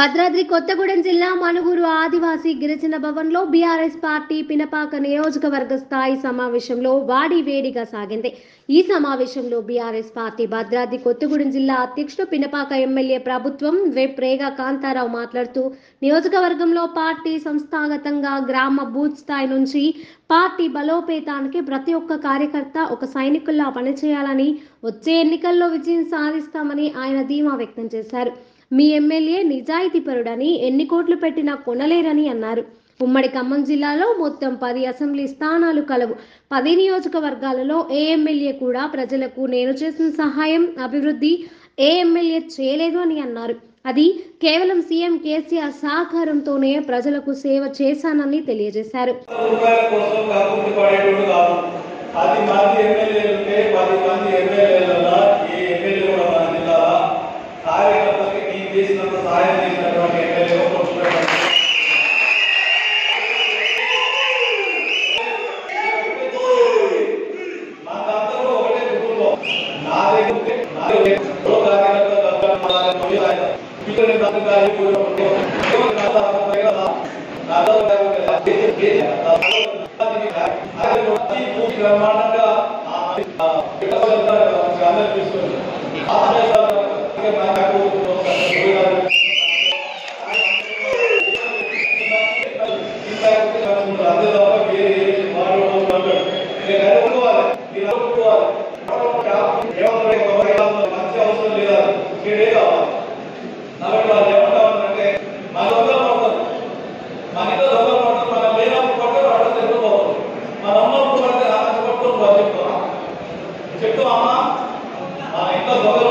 భద్రాద్రి కొత్తగూడెం జిల్లా మనుగురు ఆదివాసీ గిరిజన భవన్లో బీఆర్ఎస్ పార్టీ పినపాక నియోజకవర్గ స్థాయి సమావేశంలో వాడి వేడిగా సాగింది ఈ సమావేశంలో బీఆర్ఎస్ పార్టీ భద్రాద్రి కొత్తగూడెం జిల్లా అధ్యక్షుడు పినపాక ఎమ్మెల్యే ప్రభుత్వం వెబ్ రేగా కాంతారావు మాట్లాడుతూ నియోజకవర్గంలో పార్టీ సంస్థాగతంగా గ్రామ బూత్ స్థాయి నుంచి పార్టీ బలోపేతానికి ప్రతి ఒక్క కార్యకర్త ఒక సైనికుల్లా పనిచేయాలని వచ్చే ఎన్నికల్లో విజయం సాధిస్తామని ఆయన ధీమా వ్యక్తం చేశారు మీ ఎమ్మెల్యే నిజాయితీపరుడని ఎన్ని కోట్లు పెట్టినా కొనలేరని అన్నారు ఉమ్మడి ఖమ్మం జిల్లాలో మొత్తం పది అసెంబ్లీ స్థానాలు కలవు పది నియోజకవర్గాలలో ఏ ఎమ్మెల్యే కూడా ప్రజలకు నేను చేసిన సహాయం అభివృద్ధి ఏ ఎమ్మెల్యే చేయలేదు అని అన్నారు అది కేవలం సీఎం కేసీఆర్ సహకారంతోనే ప్రజలకు సేవ చేశానని తెలియజేశారు రూపాయల కోసం కక్కుర్తి పడేటోడు కాదు పది మంది ఎమ్మెల్యేలు ఉంటే పది మంది ఎమ్మెల్యేలలో ఈ ఎమ్మెల్యే కూడా మన జిల్లాలో కార్యకర్తలకి నేను చేసినంత సహాయం చేసినటువంటి ఎమ్మెల్యే కొట్టుకోవడం మాకందరూ ఒకటే కుటుంబం నా దగ్గర నా దగ్గర ఓ కార్యకర్త దగ్గర మా దగ్గర ఇక్కడ నేను దగ్గర ఇప్పుడు ఎవరు నా దగ్గర కదా నా దగ్గర అది వచ్చి పూర్తి బ్రహ్మాండంగా ఆ అందరూ తీసుకుంది మంచి అవసరం లేదా చెడే కావాలి కాబట్టి వాళ్ళు ఏమంటారంటే మన దొంగలు పడతారు మన ఇంట్లో దొంగలు పడతారు మనం లేనప్పుడు పడతారు అడ్డం తిరుగుతారు మన అమ్మ పడితే నాకు పట్టుకొని వాళ్ళు చెప్తారు చెప్తూ అమ్మ మన ఇంట్లో దొంగలు